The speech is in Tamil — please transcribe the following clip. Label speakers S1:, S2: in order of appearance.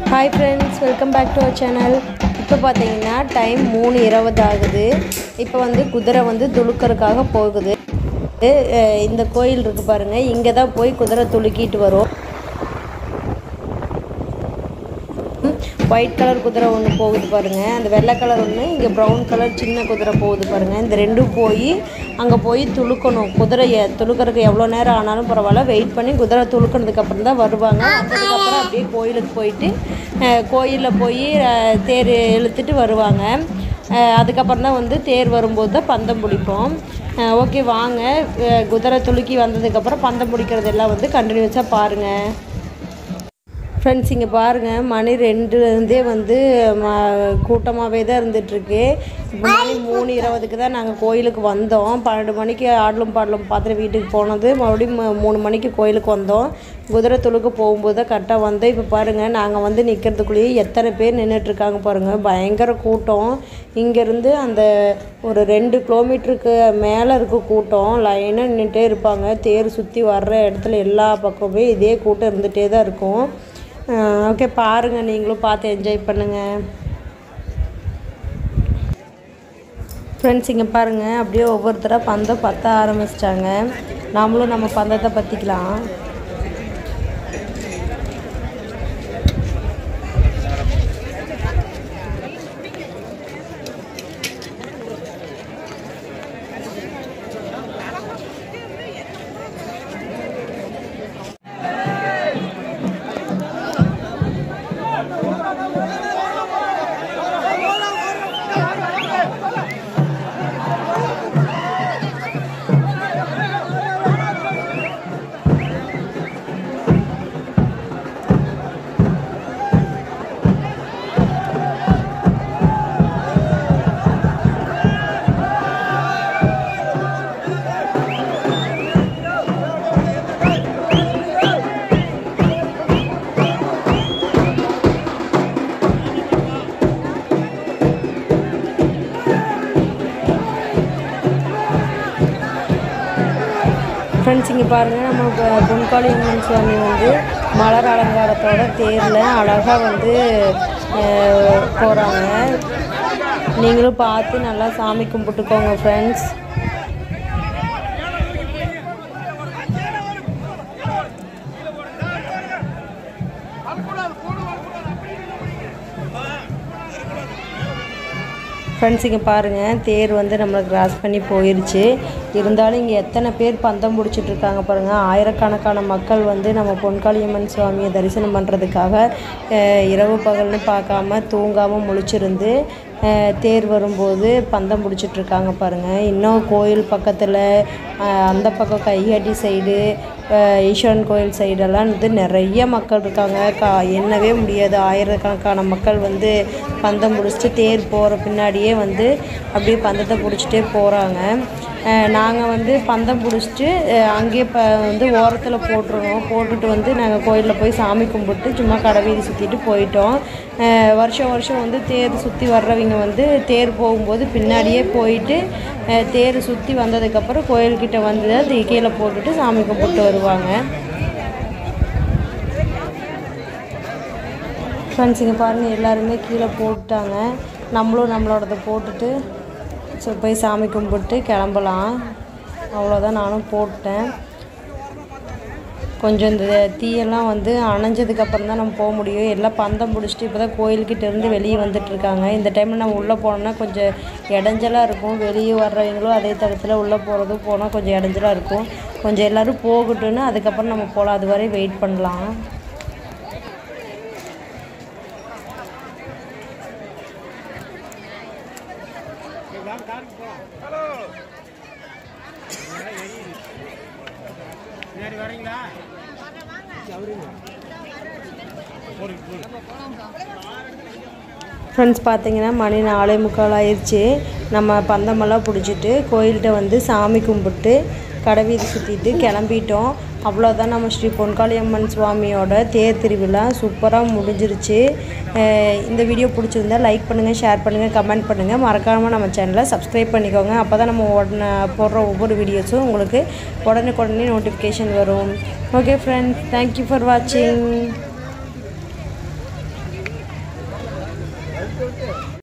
S1: hi friends welcome back to our channel இப்போ பார்த்தீங்கன்னா டைம் மூணு இருபது ஆகுது இப்போ வந்து குதிரை வந்து துளுக்கறதுக்காக போகுது அஹ் இந்த கோயில் இருக்குது பாருங்கள் இங்கே தான் போய் குதிரை துளுக்கிட்டு வரும் ஒயிட் கலர் குதிரை ஒன்று போகுது பாருங்கள் அந்த வெள்ளை கலர் ஒன்று இங்கே ப்ரௌன் கலர் சின்ன குதிரை போகுது பாருங்கள் இந்த ரெண்டும் போய் அங்கே போய் துளுக்கணும் குதிரையை துளுக்கறதுக்கு எவ்வளோ நேரம் ஆனாலும் பரவாயில்ல வெயிட் பண்ணி குதிரை துளுக்கினதுக்கு அப்புறம் தான் வருவாங்க வந்ததுக்கப்புறம் அப்படியே கோயிலுக்கு போயிட்டு கோயிலில் போய் அஹ், தேர் இழுத்துட்டு வருவாங்க அஹ், அதுக்கப்புறம் தான் வந்து தேர் வரும்போது தான் பந்தம் பிடிப்போம் ஓகே வாங்க அஹ், குதிரை துளுக்கி வந்ததுக்கப்புறம் பந்தம் பிடிக்கிறது எல்லாம் வந்து கண்டினியூஸாக பாருங்கள் ஃப்ரெண்ட்ஸ் இங்கே பாருங்கள் மணி ரெண்டுலேருந்தே வந்து கூட்டமாகவே தான் இருந்துகிட்ருக்கு இப்போ மணி மூணு இருபதுக்கு தான் நாங்கள் கோயிலுக்கு வந்தோம் பன்னெண்டு மணிக்கு ஆடலும் பாடலும் பார்த்துட்டு வீட்டுக்கு போனது மறுபடியும் ம- மூணு மணிக்கு கோயிலுக்கு வந்தோம் குதிரை துளுக்கு போகும்போது தான் கரெக்டாக வந்தோம் இப்போ பாருங்கள் நாங்கள் வந்து நிற்கிறதுக்குள்ளேயே எத்தனை பேர் நின்றுட்டுருக்காங்க பாருங்கள் பயங்கர கூட்டம் இங்கேருந்து அந்த ஒரு ரெண்டு கிலோமீட்டருக்கு மேலே இருக்க கூட்டம் லைனாக நின்றுட்டே இருப்பாங்க தேர் சுற்றி வர்ற இடத்துல எல்லா பக்கமுமே இதே கூட்டம் இருந்துகிட்டே தான் இருக்கும் ஓகே பாருங்கள் நீங்களும் பார்த்து என்ஜாய் பண்ணுங்கள் ஃப்ரெண்ட்ஸ் இங்கே பாருங்கள் அப்படியே ஒவ்வொருத்தராக பந்தம் பற்ற ஆரம்பிச்சிட்டாங்க நாமளும் நம்ம பந்தத்தை பற்றிக்கலாம் ஃப்ரெண்ட்ஸ் இங்கே பாருங்கள் நம்ம பொ- பொன்காளி அம்மன் சுவாமி வந்து மலர் அலங்காரத்தோட தேரில் அழகாக வந்து போகிறாங்க நீங்களும் பார்த்து நல்லா சாமி கும்பிட்டுக்கோங்க ஃப்ரெண்ட்ஸ் ஃப்ரெண்ட்ஸ் இங்கே பாருங்கள் தேர் வந்து நம்மளை கிராஸ் பண்ணி போயிருச்சு இருந்தாலும் இங்கே எத்தனை பேர் பந்தம் பிடிச்சிட்டு இருக்காங்க பாருங்கள் ஆயிரக்கணக்கான மக்கள் வந்து நம்ம பொன்காளியம்மன் சுவாமியை தரிசனம் பண்ணுறதுக்காக அஹ், இரவு பகல்னு பார்க்காம தூங்காமல் முழிச்சிருந்து அஹ், தேர் வரும்போது பந்தம் பிடிச்சிட்டு இருக்காங்க பாருங்கள் இன்னும் கோயில் பக்கத்தில் அந்த பக்கம் கைகாட்டி சைடு ஈஸ்வரன் கோயில் சைடெல்லாம் வந்து நிறைய மக்கள் இருக்காங்க கா எண்ணவே முடியாது ஆயிரக்கணக்கான மக்கள் வந்து பந்தம் பிடிச்சிட்டு தேர் போகிற பின்னாடியே வந்து அப்படியே பந்தத்தை பிடிச்சிட்டே போகிறாங்க நாங்கள் வந்து பந்தம் பிடிச்சிட்டு அஹ், அங்கேயே ப வந்து ஓரத்தில் போட்டுருவோம் போட்டுட்டு வந்து நாங்கள் கோயிலில் போய் சாமி கும்பிட்டு சும்மா கடை வீதி சுற்றிட்டு போயிட்டோம் அஹ், வருஷம் வருஷம் வந்து தேர் சுற்றி வர்றவங்க வந்து தேர் போகும்போது பின்னாடியே போயிட்டு அஹ், தேர் சுற்றி வந்ததுக்கப்புறம் கோயில்கிட்ட வந்து அது கீழே போட்டுட்டு சாமி கும்பிட்டு வருவாங்க ஃப்ரெண்ட்ஸ் இங்கே பாருங்கள் எல்லாருமே கீழே போட்டாங்க நம்மளும் நம்மளோடதை போட்டுட்டு ஸோ போய் சாமி கும்பிட்டு கிளம்பலாம் அவ்வளோதான் நானும் போட்டேன் கொஞ்சம் இந்த தீயெல்லாம் வந்து அணைஞ்சதுக்கப்புறம் தான் நம்ம போக முடியும் எல்லாம் பந்தம் பிடிச்சிட்டு இப்போ தான் கோயில்கிட்ட இருந்து வெளியே வந்துட்டு இருக்காங்க இந்த டைமில் நம்ம உள்ளே போனோம்னா கொஞ்சம் இடைஞ்சலாக இருக்கும் வெளியே வர்றவங்களும் அதே தடத்தில் உள்ளே போகிறதும் போனால் கொஞ்சம் இடைஞ்சலாக இருக்கும் கொஞ்சம் எல்லோரும் போகட்டுன்னு அதுக்கப்புறம் நம்ம போகலாம் அது வரை வெயிட் பண்ணலாம் ஃப்ரெண்ட்ஸ் பார்த்தீங்கன்னா மணி நாலே முக்கால் ஆயிடுச்சு நம்ம பந்தமெல்லாம் பிடிச்சிட்டு கோயில்கிட்ட வந்து சாமி கும்பிட்டு கடை வீதி சுற்றிட்டு கிளம்பிட்டோம் அவ்வளோதான் நம்ம ஸ்ரீ பொன்காளியம்மன் சுவாமியோட தேர் திருவிழா சூப்பராக முடிஞ்சிருச்சு அஹ் இந்த வீடியோ பிடிச்சிருந்தா லைக் பண்ணுங்கள் ஷேர் பண்ணுங்கள் கமெண்ட் பண்ணுங்கள் மறக்காமல் நம்ம சேனலை சப்ஸ்கிரைப் பண்ணிக்கோங்க அப்போ தான் நம்ம உடனே போடுற ஒவ்வொரு வீடியோஸும் உங்களுக்கு உடனுக்குடனே நோட்டிஃபிகேஷன் வரும் ஓகே ஃப்ரெண்ட்ஸ் தேங்க்யூ ஃபார் வாட்சிங்
S2: விட்டு விட்டு